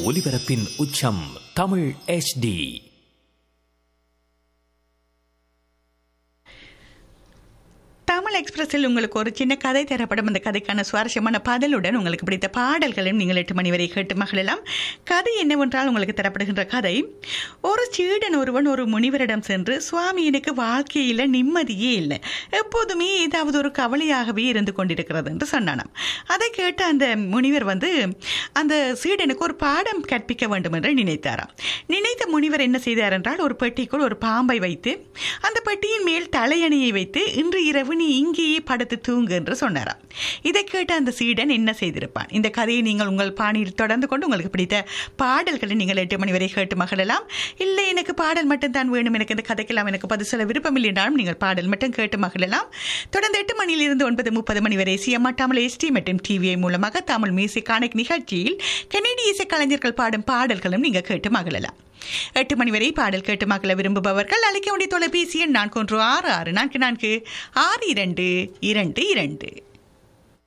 ஒலிபரப்பின் உச்சம் தமிழ் HD தமிழ் எக்ஸ்பிரஸில் உங்களுக்கு ஒரு சின்ன கதை தரப்படும் அந்த கதைக்கான சுவாரஸ்யமான பாடலுடன் உங்களுக்கு பிடித்த பாடல்களையும் நீங்கள் எட்டு மணி வரை கேட்டு மகிழலாம் கதை என்னவென்றால் உங்களுக்கு தரப்படுகின்ற கதை ஒரு சீடன் ஒருவன் ஒரு முனிவரிடம் சென்று சுவாமி எனக்கு வாழ்க்கையில் நிம்மதியே இல்லை எப்போதுமே ஏதாவது ஒரு கவலையாகவே இருந்து கொண்டிருக்கிறது என்று சொன்னானாம் அதை கேட்ட அந்த முனிவர் வந்து அந்த சீடனுக்கு ஒரு பாடம் கற்பிக்க வேண்டும் என்று நினைத்தாராம் நினைத்த முனிவர் என்ன செய்தார் என்றால் ஒரு பெட்டிக்குள் ஒரு பாம்பை வைத்து அந்த பெட்டியின் மேல் தலையணையை வைத்து இன்று இரவு நீ இங்கேயே படுத்து தூங்கு என்று சொன்னாராம் இதை கேட்ட அந்த சீடன் என்ன செய்திருப்பான் இந்த கதையை நீங்கள் உங்கள் பாணியில் தொடர்ந்து கொண்டு உங்களுக்கு பிடித்த பாடல்களை நீங்கள் எட்டு மணி வரை கேட்டு மகிழலாம் இல்லை எனக்கு பாடல் மட்டும் தான் வேணும் எனக்கு இந்த கதைக்கெல்லாம் எனக்கு பதில் சொல்ல விருப்பம் இல்லை என்றாலும் நீங்கள் பாடல் மட்டும் கேட்டு மகிழலாம் தொடர்ந்து எட்டு மணியிலிருந்து ஒன்பது முப்பது மணி வரை சிஎம்ஆ தமிழ் எஸ்டி மற்றும் டிவிஐ மூலமாக தமிழ் மியூசிக் கானக் நிகழ்ச்சியில் கனேடிய இசை கலைஞர்கள் பாடும் பாடல்களும் நீங்கள் கேட்டு மகிழலாம் எட்டு மணி வரை பாடல் கேட்டு மகள விரும்புபவர்கள் அழைக்க வேண்டிய தொலைபேசி எண் நான்கு ஒன்று ஆறு ஆறு நான்கு நான்கு ஆறு இரண்டு இரண்டு இரண்டு